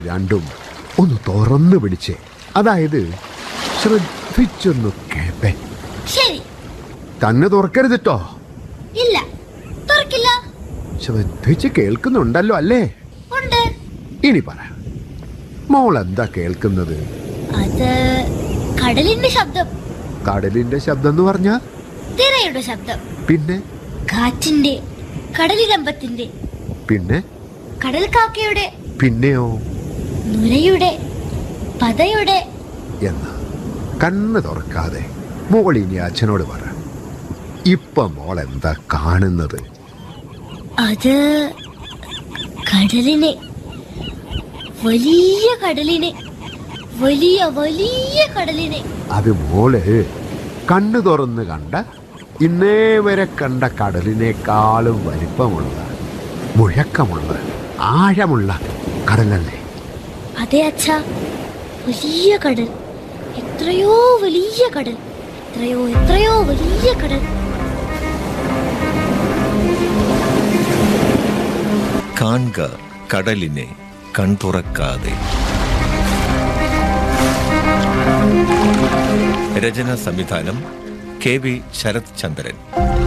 രണ്ടും ഒന്ന് തുറന്നു പിടിച്ചേ അതായത് ശ്രദ്ധിച്ചൊന്ന് കേപ്പേ ശരി തന്നെ തുറക്കരുതിട്ടോ ഇല്ല തുറക്കില്ല ശ്രദ്ധിച്ച് കേൾക്കുന്നുണ്ടല്ലോ അല്ലേ ഉണ്ട് ഇനി പറ മോൾ എന്താ കേൾക്കുന്നത് അത് കടലിന്റെ ശബ്ദം കടലിന്റെ ശബ്ദം എന്ന് പറഞ്ഞ തിരയുടെ ശബ്ദം പിന്നെ കാറ്റിന്റെ കടലിരമ്പത്തിന്റെ പിന്നെ കടൽ കാക്കയുടെ പിന്നെയോ നുരയുടെ പതയുടെ എന്ന് കണ്ണ് തുറക്കാതെ മോൾ ഇനി അച്ഛനോട് പറ ഇപ്പൊ മോൾ എന്താ കാണുന്നത് അത് കടലിനെ വലിയ കടലിനെ വലിയ വലിയ കടലിനെ അത് മോള് കണ്ണു തുറന്ന് കണ്ട ഇന്നേ വരെ കണ്ട കടലിനേക്കാളും വലിപ്പമുള്ള മുഴക്കമുള്ള ആഴമുള്ള കടലല്ലേ അതെ അച്ഛ വലിയ കടൽ എത്രയോ വലിയ കടൽ എത്രയോ എത്രയോ വലിയ കടൽ കാൺക കടലിനെ കൺതുറക്കാതെ രചന സംവിധാനം കെ വി ശരത് ചന്ദ്രൻ